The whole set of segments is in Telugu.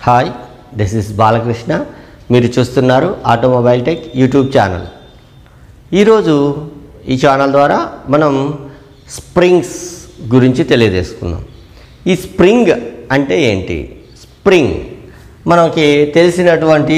హాయ్ దిస్ ఇస్ బాలకృష్ణ మీరు చూస్తున్నారు ఆటోమొబైల్ టెక్ యూట్యూబ్ ఛానల్ ఈరోజు ఈ ఛానల్ ద్వారా మనం స్ప్రింగ్స్ గురించి తెలియజేసుకుందాం ఈ స్ప్రింగ్ అంటే ఏంటి స్ప్రింగ్ మనకి తెలిసినటువంటి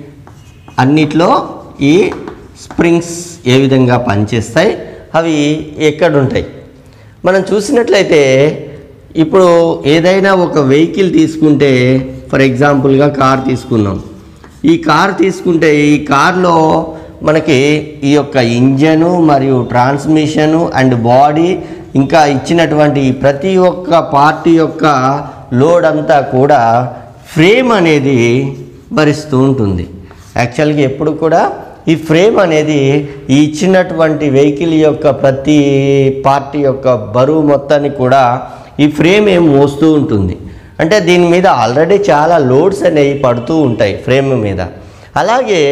అన్నిట్లో ఈ స్ప్రింగ్స్ ఏ విధంగా పనిచేస్తాయి అవి ఎక్కడుంటాయి మనం చూసినట్లయితే ఇప్పుడు ఏదైనా ఒక వెహికల్ తీసుకుంటే ఫర్ ఎగ్జాంపుల్గా కార్ తీసుకున్నాం ఈ కార్ తీసుకుంటే ఈ కార్లో మనకి ఈ యొక్క ఇంజను మరియు ట్రాన్స్మిషను అండ్ బాడీ ఇంకా ఇచ్చినటువంటి ప్రతి ఒక్క పార్టీ యొక్క లోడ్ అంతా కూడా ఫ్రేమ్ అనేది భరిస్తూ ఉంటుంది యాక్చువల్గా ఎప్పుడు కూడా ఈ ఫ్రేమ్ అనేది ఈ ఇచ్చినటువంటి వెహికల్ యొక్క ప్రతి పార్టీ యొక్క బరువు మొత్తాన్ని కూడా ఈ ఫ్రేమ్ ఏం మోస్తూ ఉంటుంది అంటే దీని మీద ఆల్రెడీ చాలా లోడ్స్ అనేవి పడుతూ ఉంటాయి ఫ్రేమ్ మీద అలాగే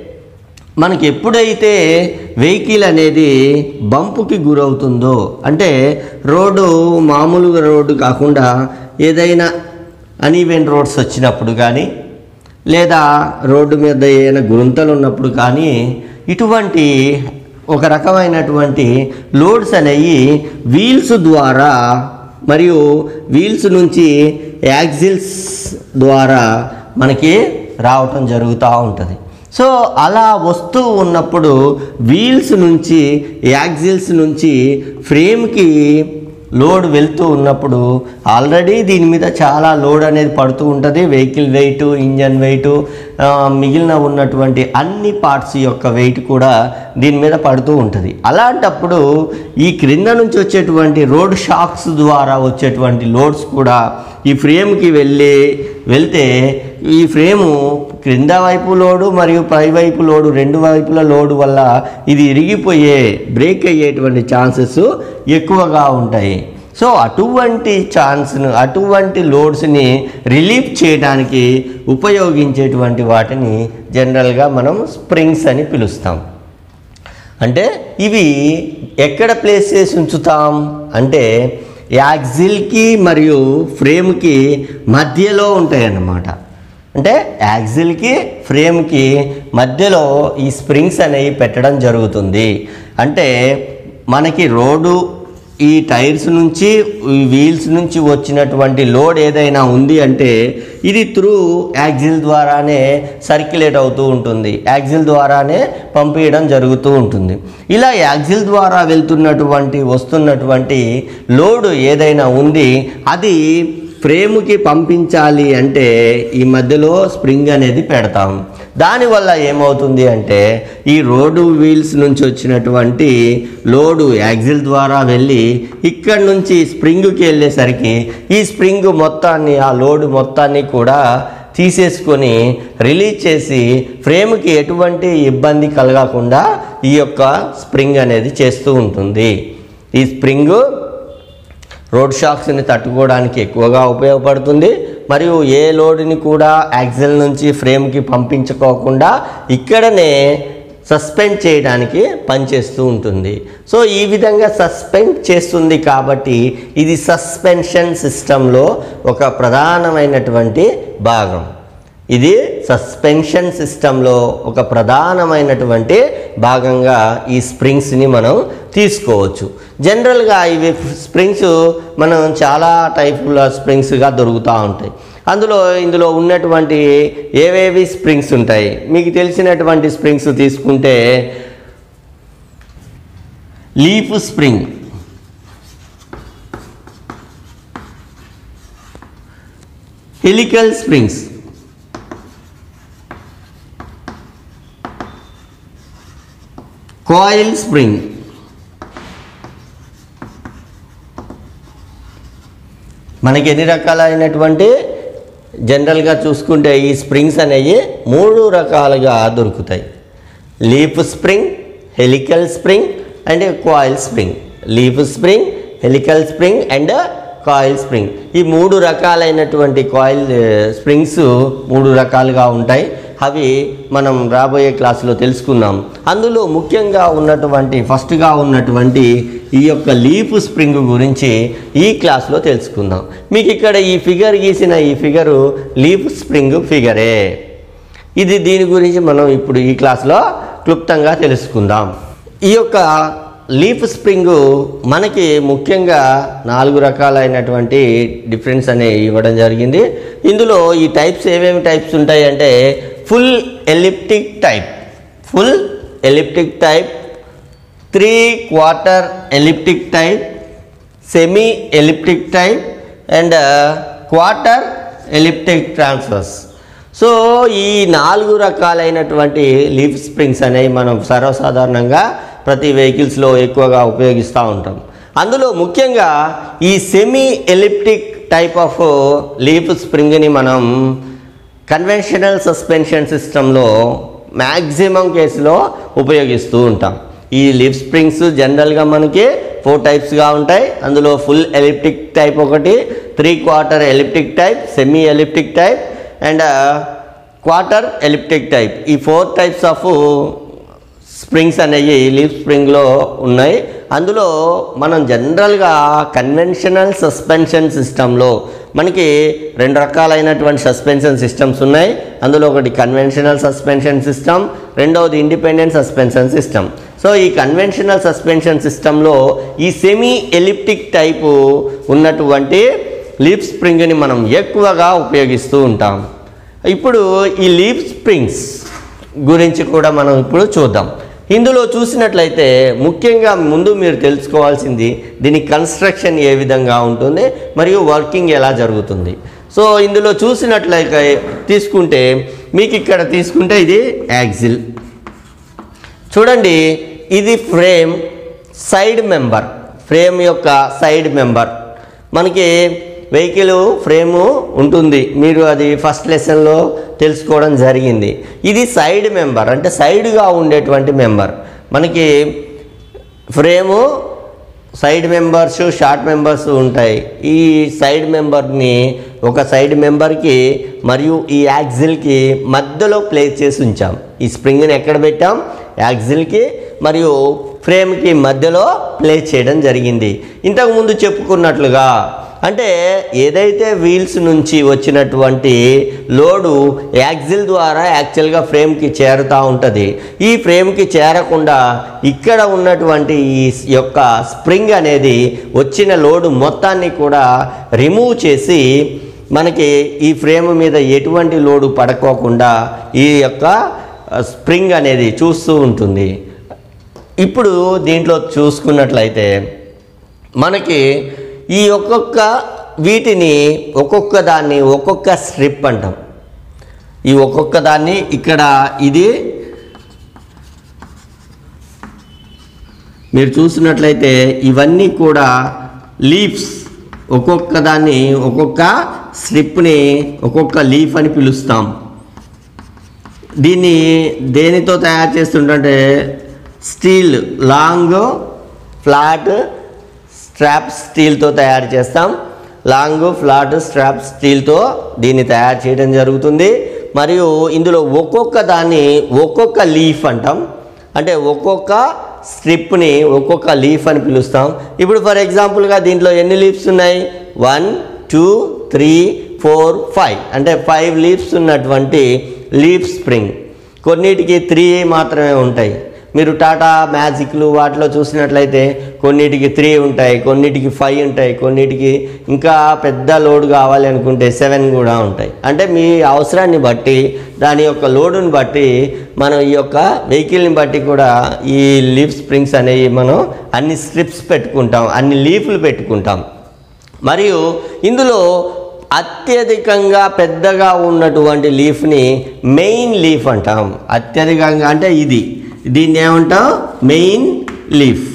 మనకి ఎప్పుడైతే వెహికల్ అనేది బంపుకి గురవుతుందో అంటే రోడ్డు మామూలుగా రోడ్డు కాకుండా ఏదైనా అన్ఈవెన్ రోడ్స్ వచ్చినప్పుడు కానీ లేదా రోడ్డు మీద ఏదైనా గుంతలు ఉన్నప్పుడు కానీ ఇటువంటి ఒక రకమైనటువంటి లోడ్స్ అనేవి వీల్స్ ద్వారా మరియు వీల్స్ నుంచి యాక్సిల్స్ ద్వారా మనకి రావటం జరుగుతూ ఉంటుంది సో అలా వస్తూ ఉన్నప్పుడు వీల్స్ నుంచి యాక్సిల్స్ నుంచి ఫ్రేమ్కి లోడ్ వెళ్తూ ఉన్నప్పుడు ఆల్రెడీ దీని మీద చాలా లోడ్ అనేది పడుతూ ఉంటుంది వెహికల్ వెయిట్ ఇంజన్ వెయిట్ మిగిలిన ఉన్నటువంటి అన్ని పార్ట్స్ యొక్క వెయిట్ కూడా దీని మీద పడుతూ ఉంటుంది అలాంటప్పుడు ఈ క్రింద నుంచి వచ్చేటువంటి రోడ్ షాక్స్ ద్వారా వచ్చేటువంటి లోడ్స్ కూడా ఈ ఫ్రేమ్కి వెళ్ళి వెళ్తే ఈ ఫ్రేము క్రింద వైపు లోడు మరియు పై వైపు లోడు రెండు వైపుల లోడు వల్ల ఇది ఇరిగిపోయే బ్రేక్ అయ్యేటువంటి ఛాన్సెస్ ఎక్కువగా ఉంటాయి సో అటువంటి ఛాన్స్ను అటువంటి లోడ్స్ని రిలీఫ్ చేయడానికి ఉపయోగించేటువంటి వాటిని జనరల్గా మనం స్ప్రింగ్స్ అని పిలుస్తాం అంటే ఇవి ఎక్కడ ప్లేస్ చేసి ఉంచుతాం అంటే యాక్సిల్కి మరియు ఫ్రేమ్కి మధ్యలో ఉంటాయి అన్నమాట అంటే యాక్సిల్కి ఫ్రేమ్కి మధ్యలో ఈ స్ప్రింగ్స్ అనేవి పెట్టడం జరుగుతుంది అంటే మనకి రోడ్డు ఈ టైర్స్ నుంచి ఈ వీల్స్ నుంచి వచ్చినటువంటి లోడ్ ఏదైనా ఉంది అంటే ఇది త్రూ యాక్సిల్ ద్వారానే సర్క్యులేట్ అవుతూ ఉంటుంది యాక్సిల్ ద్వారానే పంపించడం జరుగుతూ ఉంటుంది ఇలా యాక్సిల్ ద్వారా వెళ్తున్నటువంటి వస్తున్నటువంటి లోడ్ ఏదైనా ఉంది అది ఫ్రేమ్కి పంపించాలి అంటే ఈ మధ్యలో స్ప్రింగ్ అనేది పెడతాం దానివల్ల ఏమవుతుంది అంటే ఈ రోడ్డు వీల్స్ నుంచి వచ్చినటువంటి లోడు యాక్సిల్ ద్వారా వెళ్ళి ఇక్కడ నుంచి స్ప్రింగ్కి వెళ్ళేసరికి ఈ స్ప్రింగ్ మొత్తాన్ని ఆ లోడ్ మొత్తాన్ని కూడా తీసేసుకొని రిలీజ్ చేసి ఫ్రేమ్కి ఎటువంటి ఇబ్బంది కలగకుండా ఈ యొక్క స్ప్రింగ్ అనేది చేస్తూ ఉంటుంది ఈ స్ప్రింగు రోడ్ షాక్స్ని తట్టుకోవడానికి ఎక్కువగా ఉపయోగపడుతుంది మరియు ఏ లోడ్ని కూడా యాక్సిల్ నుంచి ఫ్రేమ్కి పంపించుకోకుండా ఇక్కడనే సస్పెండ్ చేయడానికి పనిచేస్తూ ఉంటుంది సో ఈ విధంగా సస్పెండ్ చేస్తుంది కాబట్టి ఇది సస్పెన్షన్ సిస్టంలో ఒక ప్రధానమైనటువంటి భాగం ఇది సస్పెన్షన్ సిస్టంలో ఒక ప్రధానమైనటువంటి భాగంగా ఈ స్ప్రింగ్స్ని మనం తీసుకోవచ్చు జనరల్గా ఇవి స్ప్రింగ్స్ మనం చాలా టైపుల స్ప్రింగ్స్గా దొరుకుతూ ఉంటాయి అందులో ఇందులో ఉన్నటువంటి ఏవేవి స్ప్రింగ్స్ ఉంటాయి మీకు తెలిసినటువంటి స్ప్రింగ్స్ తీసుకుంటే leaf spring helical springs coil spring మనకి ఎన్ని రకాలైనటువంటి జనరల్గా చూసుకుంటే ఈ స్ప్రింగ్స్ అనేవి మూడు రకాలుగా దొరుకుతాయి leaf spring helical spring and coil spring leaf spring helical spring and coil spring ఈ మూడు రకాలైనటువంటి కాయిల్ స్ప్రింగ్స్ మూడు రకాలుగా ఉంటాయి అవి మనం రాబోయే క్లాసులో తెలుసుకుందాం అందులో ముఖ్యంగా ఉన్నటువంటి ఫస్ట్గా ఉన్నటువంటి ఈ యొక్క లీఫ్ స్ప్రింగ్ గురించి ఈ క్లాస్లో తెలుసుకుందాం మీకు ఇక్కడ ఈ ఫిగర్ గీసిన ఈ ఫిగరు లీఫ్ స్ప్రింగ్ ఫిగరే ఇది దీని గురించి మనం ఇప్పుడు ఈ క్లాస్లో క్లుప్తంగా తెలుసుకుందాం ఈ యొక్క లీఫ్ స్ప్రింగ్ మనకి ముఖ్యంగా నాలుగు రకాలైనటువంటి డిఫరెన్స్ అనేవి ఇవ్వడం జరిగింది ఇందులో ఈ టైప్స్ ఏమేమి టైప్స్ ఉంటాయి అంటే full elliptic type full elliptic type three quarter elliptic type semi elliptic type and quarter elliptic transfers so ఈ నాలుగు రకాలైనటువంటి లీఫ్ స్ప్రింగ్స్ అనేవి మనం సర్వసాధారణంగా ప్రతి వెహికల్స్లో ఎక్కువగా ఉపయోగిస్తూ ఉంటాం అందులో ముఖ్యంగా ఈ semi elliptic type of leaf స్ప్రింగ్ని మనం కన్వెన్షనల్ సస్పెన్షన్ సిస్టంలో మ్యాక్సిమం కేసులో ఉపయోగిస్తూ ఉంటాం ఈ లీఫ్ స్ప్రింగ్స్ జనరల్గా మనకి ఫోర్ టైప్స్గా ఉంటాయి అందులో ఫుల్ ఎలిప్టిక్ టైప్ ఒకటి three quarter elliptic type semi elliptic type and quarter elliptic type ఈ ఫోర్ టైప్స్ ఆఫ్ స్ప్రింగ్స్ అనేవి లీఫ్ స్ప్రింగ్లో ఉన్నాయి అందులో మనం జనరల్గా కన్వెన్షనల్ సస్పెన్షన్ సిస్టంలో మనకి రెండు రకాలైనటువంటి సస్పెన్షన్ సిస్టమ్స్ ఉన్నాయి అందులో ఒకటి కన్వెన్షనల్ సస్పెన్షన్ సిస్టమ్ రెండవది ఇండిపెండెంట్ సస్పెన్షన్ సిస్టమ్ సో ఈ కన్వెన్షనల్ సస్పెన్షన్ సిస్టంలో ఈ సెమీ ఎలిప్టిక్ టైపు ఉన్నటువంటి లీఫ్ స్ప్రింగ్ని మనం ఎక్కువగా ఉపయోగిస్తూ ఉంటాం ఇప్పుడు ఈ లీఫ్ స్ప్రింగ్స్ గురించి కూడా మనం ఇప్పుడు చూద్దాం ఇందులో చూసినట్లయితే ముఖ్యంగా ముందు మీరు తెలుసుకోవాల్సింది దీని కన్స్ట్రక్షన్ ఏ విధంగా ఉంటుంది మరియు వర్కింగ్ ఎలా జరుగుతుంది సో ఇందులో చూసినట్లయితే తీసుకుంటే మీకు ఇక్కడ తీసుకుంటే ఇది యాక్సిల్ చూడండి ఇది ఫ్రేమ్ సైడ్ మెంబర్ ఫ్రేమ్ యొక్క సైడ్ మెంబర్ మనకి వెహికల్ ఫ్రేము ఉంటుంది మీరు అది ఫస్ట్ లెసన్లో తెలుసుకోవడం జరిగింది ఇది సైడ్ మెంబర్ అంటే సైడ్గా ఉండేటువంటి మెంబర్ మనకి frame side members short members ఉంటాయి ఈ సైడ్ మెంబర్ని ఒక సైడ్ మెంబర్కి మరియు ఈ యాక్సిల్కి మధ్యలో ప్లేస్ చేసి ఉంచాం ఈ స్ప్రింగ్ని ఎక్కడ పెట్టాం యాక్సిల్కి మరియు ఫ్రేమ్కి మధ్యలో ప్లేస్ చేయడం జరిగింది ఇంతకుముందు చెప్పుకున్నట్లుగా అంటే ఏదైతే వీల్స్ నుంచి వచ్చినటువంటి లోడు యాక్సిల్ ద్వారా యాక్చువల్గా ఫ్రేమ్కి చేరుతూ ఉంటుంది ఈ ఫ్రేమ్కి చేరకుండా ఇక్కడ ఉన్నటువంటి ఈ యొక్క స్ప్రింగ్ అనేది వచ్చిన లోడు మొత్తాన్ని కూడా రిమూవ్ చేసి మనకి ఈ ఫ్రేమ్ మీద ఎటువంటి లోడు పడుకోకుండా ఈ యొక్క స్ప్రింగ్ అనేది చూస్తూ ఉంటుంది ఇప్పుడు దీంట్లో చూసుకున్నట్లయితే మనకి ఈ ఒక్కొక్క వీటిని ఒక్కొక్క దాన్ని ఒక్కొక్క స్ట్రిప్ అంటాం ఈ ఒక్కొక్క దాన్ని ఇక్కడ ఇది మీరు చూసినట్లయితే ఇవన్నీ కూడా లీఫ్స్ ఒక్కొక్క దాన్ని ఒక్కొక్క స్ట్రిప్ని ఒక్కొక్క లీఫ్ అని పిలుస్తాం దీన్ని దేనితో తయారు చేస్తుంటే స్టీల్ లాంగ్ ఫ్లాట్ స్ట్రాప్ స్టీల్తో తయారు చేస్తాం లాంగ్ ఫ్లాట్ స్ట్రాప్ స్టీల్తో దీన్ని తయారు చేయడం జరుగుతుంది మరియు ఇందులో ఒక్కొక్క దాన్ని ఒక్కొక్క లీఫ్ అంటాం అంటే ఒక్కొక్క స్ట్రిప్ని ఒక్కొక్క లీఫ్ అని పిలుస్తాం ఇప్పుడు ఫర్ ఎగ్జాంపుల్గా దీంట్లో ఎన్ని లీఫ్స్ ఉన్నాయి one two three four five అంటే ఫైవ్ లీఫ్స్ ఉన్నటువంటి లీఫ్ స్ప్రింగ్ కొన్నిటికి త్రీ మాత్రమే ఉంటాయి మీరు టాటా మ్యాజిక్లు వాటిలో చూసినట్లయితే కొన్నిటికి త్రీ ఉంటాయి కొన్నిటికి ఫైవ్ ఉంటాయి కొన్నిటికి ఇంకా పెద్ద లోడ్ కావాలి అనుకుంటే సెవెన్ కూడా ఉంటాయి అంటే మీ అవసరాన్ని బట్టి దాని యొక్క లోడుని బట్టి మనం ఈ యొక్క వెహికల్ని బట్టి కూడా ఈ లీఫ్ స్ప్రింగ్స్ అనేవి మనం అన్ని స్ట్రిప్స్ పెట్టుకుంటాం అన్ని లీఫ్లు పెట్టుకుంటాం మరియు ఇందులో అత్యధికంగా పెద్దగా ఉన్నటువంటి లీఫ్ని మెయిన్ లీఫ్ అంటాం అత్యధికంగా అంటే ఇది దీన్ని ఏమంటాం మెయిన్ లీఫ్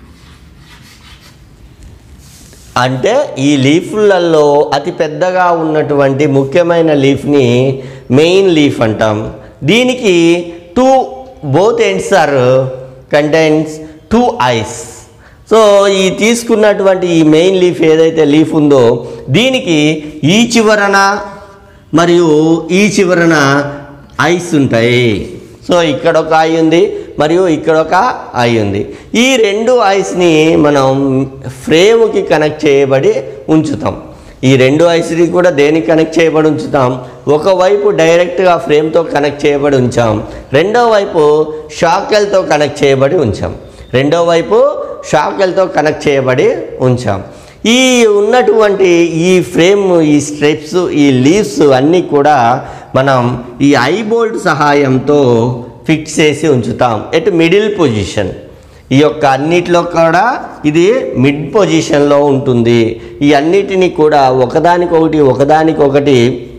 అంటే ఈ లీఫ్లలో అతి పెద్దగా ఉన్నటువంటి ముఖ్యమైన లీఫ్ని మెయిన్ లీఫ్ అంటాం దీనికి two both ends are contains two eyes so ఈ తీసుకున్నటువంటి ఈ మెయిన్ లీఫ్ ఏదైతే లీఫ్ ఉందో దీనికి ఈ చివరన మరియు ఈ చివరన ఐస్ ఉంటాయి సో ఇక్కడ ఒక ఐ ఉంది మరియు ఇక్కడ ఒక ఐ ఉంది ఈ రెండు ఐస్ని మనం ఫ్రేమ్కి కనెక్ట్ చేయబడి ఉంచుతాం ఈ రెండు ఐస్ని కూడా దేనికి కనెక్ట్ చేయబడి ఉంచుతాం ఒకవైపు డైరెక్ట్గా ఫ్రేమ్తో కనెక్ట్ చేయబడి ఉంచాం రెండో వైపు షాకెల్తో కనెక్ట్ చేయబడి ఉంచాం రెండో వైపు షాకెల్తో కనెక్ట్ చేయబడి ఉంచాం ఈ ఉన్నటువంటి ఈ ఫ్రేమ్ ఈ స్ట్రిప్స్ ఈ లీవ్స్ అన్నీ కూడా మనం ఈ ఐ బోల్ట్ సహాయంతో ఫిక్స్ చేసి ఉంచుతాం ఎట్ మిడిల్ పొజిషన్ ఈ యొక్క అన్నిటిలో కూడా ఇది మిడ్ పొజిషన్లో ఉంటుంది ఈ అన్నిటినీ కూడా ఒకదానికొకటి ఒకదానికొకటి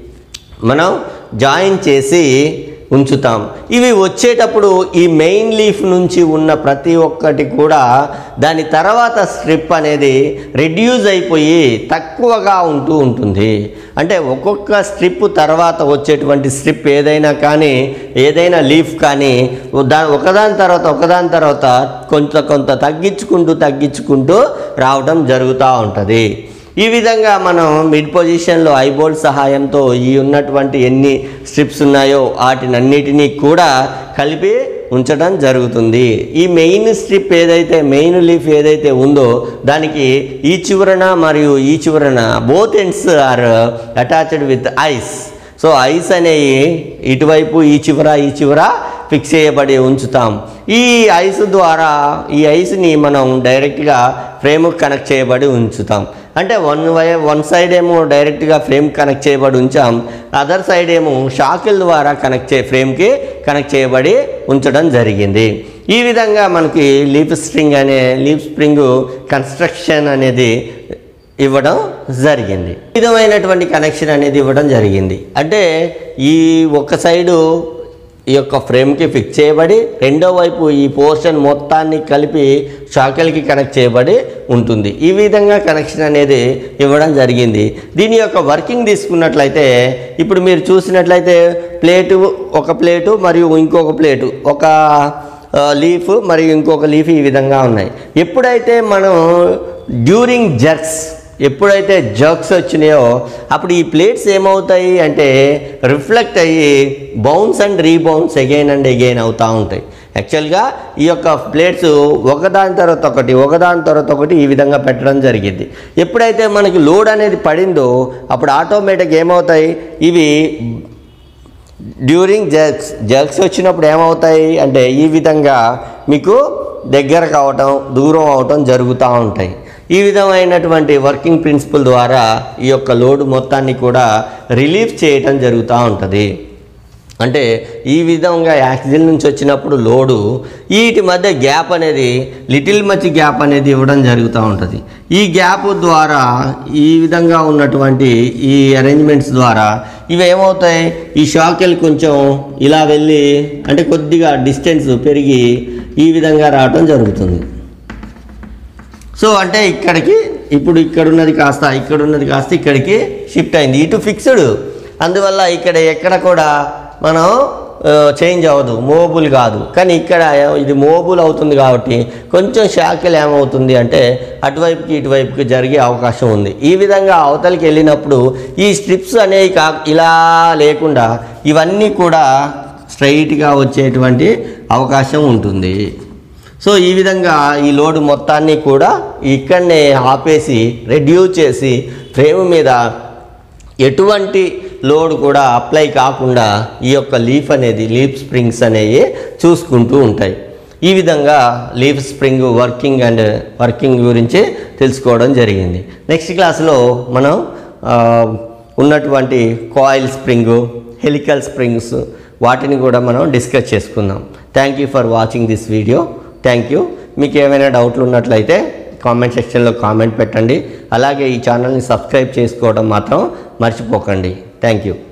మనం జాయిన్ చేసి ఉంచుతాం ఇవి వచ్చేటప్పుడు ఈ మెయిన్ లీఫ్ నుంచి ఉన్న ప్రతి ఒక్కటి కూడా దాని తర్వాత స్ట్రిప్ అనేది రెడ్యూస్ అయిపోయి తక్కువగా ఉంటూ ఉంటుంది అంటే ఒక్కొక్క స్ట్రిప్ తర్వాత వచ్చేటువంటి స్ట్రిప్ ఏదైనా కానీ ఏదైనా లీఫ్ కానీ దా ఒకదాని తర్వాత ఒకదాని తర్వాత కొంత కొంత తగ్గించుకుంటూ తగ్గించుకుంటూ రావడం జరుగుతూ ఉంటుంది ఈ విధంగా మనం మిడ్ పొజిషన్లో ఐబోల్డ్ సహాయంతో ఈ ఉన్నటువంటి ఎన్ని స్ట్రిప్స్ ఉన్నాయో వాటినన్నిటినీ కూడా కలిపి ఉంచడం జరుగుతుంది ఈ మెయిన్ స్ట్రిప్ ఏదైతే మెయిన్ లీఫ్ ఏదైతే ఉందో దానికి ఈ చివరన మరియు ఈ చివరన both ends are attached with eyes so eyes అనేవి ఇటువైపు ఈ చివర ఈ చివర ఫిక్స్ చేయబడి ఉంచుతాం ఈ ఐస్ ద్వారా ఈ ఐస్ని మనం డైరెక్ట్గా ఫ్రేమ్కి కనెక్ట్ చేయబడి ఉంచుతాం అంటే వన్ వై వన్ సైడ్ ఏమో డైరెక్ట్గా ఫ్రేమ్ కనెక్ట్ చేయబడి ఉంచాం అదర్ సైడ్ ఏమో షాకిల్ ద్వారా కనెక్ట్ చే ఫ్రేమ్కి కనెక్ట్ చేయబడి ఉంచడం జరిగింది ఈ విధంగా మనకి లీఫ్ స్ప్రింగ్ అనే లీఫ్ స్ప్రింగ్ కన్స్ట్రక్షన్ అనేది ఇవ్వడం జరిగింది ఈ విధమైనటువంటి కనెక్షన్ అనేది ఇవ్వడం జరిగింది అంటే ఈ ఒక సైడు ఈ యొక్క ఫ్రేమ్కి ఫిక్స్ చేయబడి రెండో వైపు ఈ పోర్షన్ మొత్తాన్ని కలిపి షాకెల్కి కనెక్ట్ చేయబడి ఉంటుంది ఈ విధంగా కనెక్షన్ అనేది ఇవ్వడం జరిగింది దీని యొక్క వర్కింగ్ తీసుకున్నట్లయితే ఇప్పుడు మీరు చూసినట్లయితే ప్లేటు ఒక ప్లేటు మరియు ఇంకొక ప్లేటు ఒక ఆ, లీఫ్ మరియు ఇంకొక లీఫ్ ఈ విధంగా ఉన్నాయి ఎప్పుడైతే మనం డ్యూరింగ్ జర్క్స్ ఎప్పుడైతే జర్క్స్ వచ్చినాయో అప్పుడు ఈ ప్లేట్స్ ఏమవుతాయి అంటే రిఫ్లెక్ట్ అయ్యి bounce and rebounce again and again అవుతూ ఉంటాయి యాక్చువల్గా ఈ యొక్క ప్లేట్స్ ఒకదాని తర్వాత ఒకటి ఒకదాని తర్వాత ఒకటి ఈ విధంగా పెట్టడం జరిగింది ఎప్పుడైతే మనకి లోడ్ అనేది పడిందో అప్పుడు ఆటోమేటిక్ ఏమవుతాయి ఇవి డ్యూరింగ్ జర్క్స్ జర్క్స్ వచ్చినప్పుడు ఏమవుతాయి అంటే ఈ విధంగా మీకు దగ్గర కావటం దూరం అవటం జరుగుతూ ఉంటాయి ఈ విధమైనటువంటి వర్కింగ్ ప్రిన్సిపల్ ద్వారా ఈ యొక్క లోడ్ మొత్తాన్ని కూడా రిలీఫ్ చేయటం జరుగుతూ ఉంటుంది అంటే ఈ విధంగా యాక్సిడెంట్ నుంచి వచ్చినప్పుడు లోడు వీటి మధ్య గ్యాప్ అనేది లిటిల్ మచ్ గ్యాప్ అనేది ఇవ్వడం జరుగుతూ ఉంటుంది ఈ గ్యాప్ ద్వారా ఈ విధంగా ఉన్నటువంటి ఈ అరేంజ్మెంట్స్ ద్వారా ఇవి ఏమవుతాయి ఈ షాకెల్ కొంచెం ఇలా వెళ్ళి అంటే కొద్దిగా డిస్టెన్స్ పెరిగి ఈ విధంగా రావటం జరుగుతుంది సో అంటే ఇక్కడికి ఇప్పుడు ఇక్కడ ఉన్నది కాస్త ఇక్కడ ఉన్నది కాస్త ఇక్కడికి షిఫ్ట్ అయింది ఇటు ఫిక్స్డ్ అందువల్ల ఇక్కడ ఎక్కడ కూడా మనం చేంజ్ అవ్వదు మోబుల్ కాదు కానీ ఇక్కడ ఇది మోబుల్ అవుతుంది కాబట్టి కొంచెం షాకిల్ ఏమవుతుంది అంటే అటువైపుకి ఇటువైపుకి జరిగే అవకాశం ఉంది ఈ విధంగా అవతలికి వెళ్ళినప్పుడు ఈ స్ట్రిప్స్ అనేవి కా ఇలా లేకుండా ఇవన్నీ కూడా స్ట్రైట్గా వచ్చేటువంటి అవకాశం ఉంటుంది సో ఈ విధంగా ఈ లోడ్ మొత్తాన్ని కూడా ఇక్కడనే ఆపేసి రెడ్యూస్ చేసి ఫ్రేమ్ మీద ఎటువంటి లోడ్ కూడా అప్లై కాకుండా ఈ యొక్క లీఫ్ అనేది లీఫ్ స్ప్రింగ్స్ అనేవి చూసుకుంటూ ఉంటాయి ఈ విధంగా leaf spring working and working గురించి తెలుసుకోవడం జరిగింది నెక్స్ట్ క్లాస్లో మనం ఆ, ఉన్నటువంటి కాయిల్ స్ప్రింగ్ హెలికల్ స్ప్రింగ్స్ వాటిని కూడా మనం డిస్కస్ చేసుకుందాం thank you for watching this video thank you మీకు ఏమైనా డౌట్లు ఉన్నట్లయితే కామెంట్ సెక్షన్లో కామెంట్ పెట్టండి అలాగే ఈ ఛానల్ని సబ్స్క్రైబ్ చేసుకోవడం మాత్రం మర్చిపోకండి థ్యాంక్ యూ